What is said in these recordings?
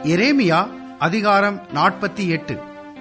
எரேமியா அதிகாரம் நாற்பத்தி எட்டு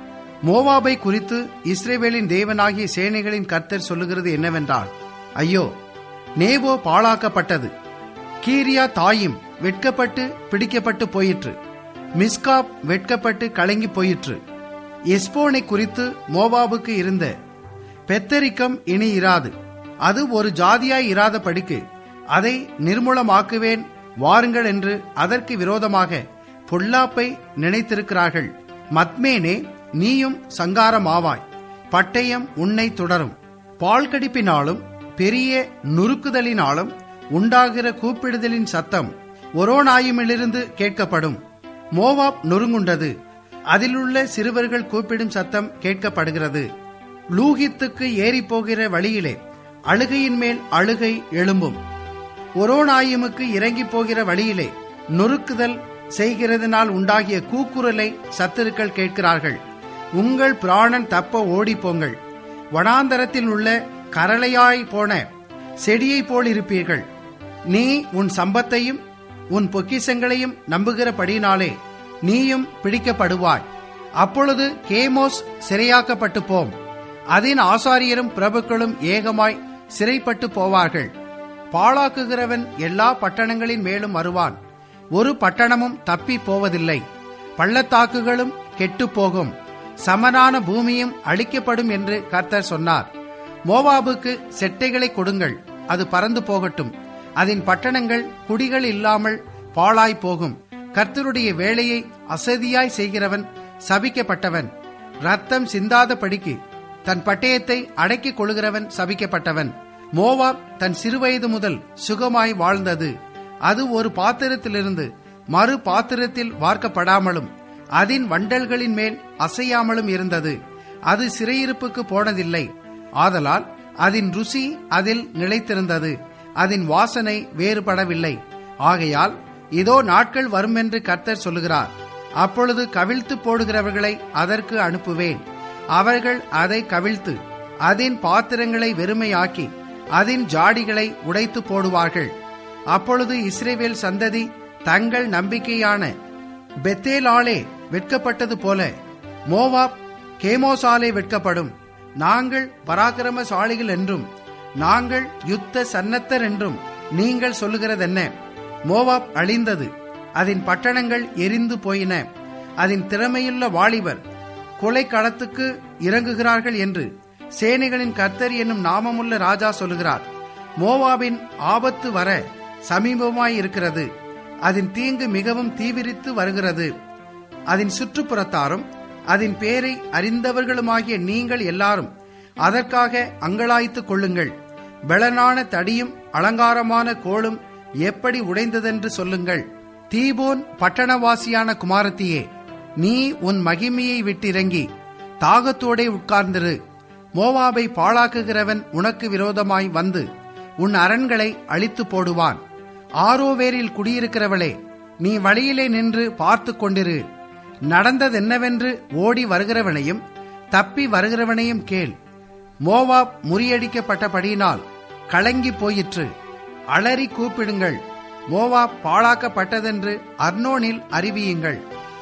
மோவாபை குறித்து இஸ்ரேவேலின் தேவனாகிய சேனைகளின் கர்த்தர் சொல்லுகிறது என்னவென்றால் ஐயோ நேபோ பாழாக்கப்பட்டது கீரியா தாயும் வெட்கப்பட்டு பிடிக்கப்பட்டு போயிற்று மிஸ்காப் வெட்கப்பட்டு கலங்கி போயிற்று எஸ்போனை குறித்து மோவாபுக்கு இருந்த பெத்தரிக்கம் இனி இராது அது ஒரு ஜாதியாய் இராத படிக்கு அதை நிர்மூலமாக்குவேன் வாருங்கள் என்று அதற்கு விரோதமாக பொல்லாப்பை நினைத்திருக்கிறார்கள் மத்மேனே நீயும் சங்காரமாவாய் பட்டயம் உன்னை தொடரும் பால்கடிப்பினாலும் பெரிய நுறுக்குதலினாலும் உண்டாகிற கூப்பிடுதலின் சத்தம் ஒரோனாயுமிலிருந்து கேட்கப்படும் மோவாப் நொறுங்குண்டது அதிலுள்ள சிறுவர்கள் கூப்பிடும் சத்தம் கேட்கப்படுகிறது லூகித்துக்கு ஏறி போகிற வழியிலே அழுகையின் மேல் அழுகை எழும்பும் ஒரோனாயுமுக்கு இறங்கி போகிற வழியிலே நொறுக்குதல் செய்கிறதுனால் உண்டாகிய கூக்குரலை சத்துருக்கள் கேட்கிறார்கள் உங்கள் பிராணன் தப்ப ஓடிப்போங்கள் வனாந்தரத்தில் உள்ள கரளையாய் போன செடியைப் போல் இருப்பீர்கள் நீ உன் சம்பத்தையும் உன் பொக்கிசங்களையும் நம்புகிறபடினாலே நீயும் பிடிக்கப்படுவாய் அப்பொழுது கேமோஸ் சிறையாக்கப்பட்டு போம் அதன் ஆசாரியரும் பிரபுக்களும் ஏகமாய் சிறைப்பட்டு போவார்கள் பாழாக்குகிறவன் எல்லா பட்டணங்களின் மேலும் வருவான் ஒரு பட்டணமும் தப்பி போவதில்லை பள்ளத்தாக்குகளும் கெட்டுப் போகும் சமனான பூமியும் அழிக்கப்படும் என்று கர்த்தர் சொன்னார் மோவாபுக்கு செட்டைகளை கொடுங்கள் அது பறந்து போகட்டும் அதன் பட்டணங்கள் குடிகள் இல்லாமல் பாழாய் போகும் கர்த்தருடைய வேலையை அசதியாய் செய்கிறவன் சபிக்கப்பட்டவன் ரத்தம் சிந்தாதபடிக்கு தன் பட்டயத்தை அடக்கிக் கொள்கிறவன் சபிக்கப்பட்டவன் மோவாப் தன் சிறுவயது முதல் சுகமாய் வாழ்ந்தது அது ஒரு பாத்திரத்திலிருந்து மறு பாத்திரத்தில் வார்க்கப்படாமலும் அதன் வண்டல்களின் மேல் அசையாமலும் இருந்தது அது சிறையிருப்புக்கு போனதில்லை ஆதலால் அதன் ருசி அதில் நிலைத்திருந்தது அதன் வாசனை வேறுபடவில்லை ஆகையால் இதோ நாட்கள் வரும் என்று கர்த்தர் சொல்லுகிறார் அப்பொழுது கவிழ்த்து போடுகிறவர்களை அதற்கு அனுப்புவேன் அவர்கள் அதை கவிழ்த்து அதன் பாத்திரங்களை வெறுமையாக்கி அதன் ஜாடிகளை உடைத்து போடுவார்கள் அப்பொழுது இஸ்ரேவேல் சந்ததி தங்கள் நம்பிக்கையான பெத்தேலாலே வெட்கப்பட்டது போல மோவாப் கேமோசாலே வெட்கப்படும் நாங்கள் பராக்கிரமசாலிகள் என்றும் நாங்கள் யுத்த சன்னத்தர் என்றும் நீங்கள் சொல்லுகிறதென்ன மோவாப் அழிந்தது அதன் பட்டணங்கள் எரிந்து போயின அதன் திறமையுள்ள வாலிபர் கொலை களத்துக்கு இறங்குகிறார்கள் என்று சேனைகளின் கர்த்தர் என்னும் நாமமுள்ள ராஜா சொல்லுகிறார் மோவாபின் ஆபத்து வர சமீபமாய் இருக்கிறது அதன் தீங்கு மிகவும் தீவிரித்து வருகிறது அதன் சுற்றுப்புறத்தாரும் அதன் பேரை அறிந்தவர்களுமாகிய நீங்கள் எல்லாரும் அதற்காக அங்கலாய்த்துக் கொள்ளுங்கள் பெளனான தடியும் அலங்காரமான கோளும் எப்படி உடைந்ததென்று சொல்லுங்கள் தீபோன் பட்டணவாசியான குமாரத்தியே நீ உன் மகிமையை விட்டிறங்கி தாகத்தோடே உட்கார்ந்திரு மோவாபை பாழாக்குகிறவன் உனக்கு விரோதமாய் வந்து உன் அரண்களை அழித்து போடுவான் ஆரோவேரில் குடியிருக்கிறவளே நீ வழியிலே நின்று பார்த்து கொண்டிரு நடந்ததென்னவென்று ஓடி வருகிறவனையும் தப்பி வருகிறவனையும் கேள் மோவாப் முறியடிக்கப்பட்டபடியினால் கலங்கி போயிற்று அலறி கூப்பிடுங்கள் மோவாப் பாழாக்கப்பட்டதென்று அர்னோனில் அறிவியுங்கள்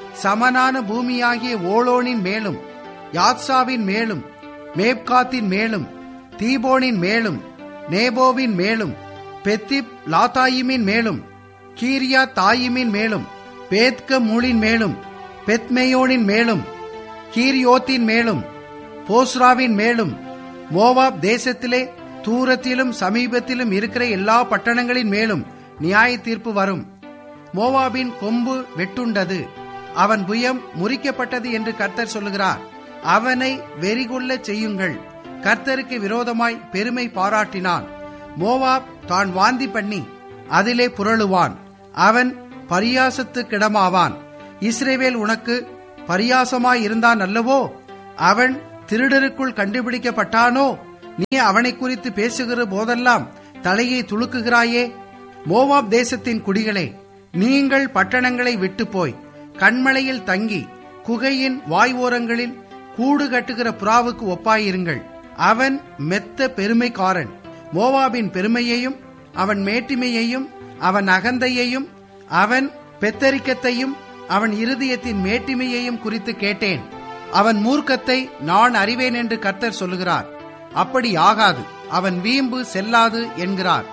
சமனான பூமியாகிய ஓலோனின் மேலும் யாத்சாவின் மேலும் மேப்காத்தின் மேலும் தீபோனின் மேலும் நேபோவின் மேலும் பெத்திப் லாத்தாயிமின் மேலும் கீரியா தாயிமின் மேலும் பேத்க மூலின் மேலும் பெத்மேயோனின் மேலும் கீரியோத்தின் மேலும் போஸ்ராவின் மேலும் மோவாப் தேசத்திலே தூரத்திலும் சமீபத்திலும் இருக்கிற எல்லா பட்டணங்களின் மேலும் நியாய தீர்ப்பு வரும் மோவாபின் கொம்பு வெட்டுண்டது அவன் புயம் முறிக்கப்பட்டது என்று கர்த்தர் சொல்லுகிறார் அவனை வெறிகொள்ள செய்யுங்கள் கர்த்தருக்கு விரோதமாய் பெருமை பாராட்டினான் மோவாப் தான் வாந்தி பண்ணி அதிலே புரளுவான் அவன் பரியாசத்துக்கிடமாவான் இஸ்ரேவேல் உனக்கு பரியாசமாய் இருந்தான் அல்லவோ அவன் திருடருக்குள் கண்டுபிடிக்கப்பட்டானோ நீ அவனை குறித்து பேசுகிற போதெல்லாம் தலையை துளுக்குகிறாயே மோவாப் தேசத்தின் குடிகளே நீங்கள் பட்டணங்களை விட்டு போய் கண்மலையில் தங்கி குகையின் வாய் ஓரங்களில் கூடு கட்டுகிற புறாவுக்கு ஒப்பாயிருங்கள் அவன் மெத்த பெருமைக்காரன் மோவாபின் பெருமையையும் அவன் மேட்டிமையையும் அவன் அகந்தையையும் அவன் பெத்தரிக்கத்தையும் அவன் இருதயத்தின் மேட்டிமையையும் குறித்து கேட்டேன் அவன் மூர்க்கத்தை நான் அறிவேன் என்று கர்த்தர் சொல்லுகிறார் அப்படி ஆகாது அவன் வீம்பு செல்லாது என்கிறார்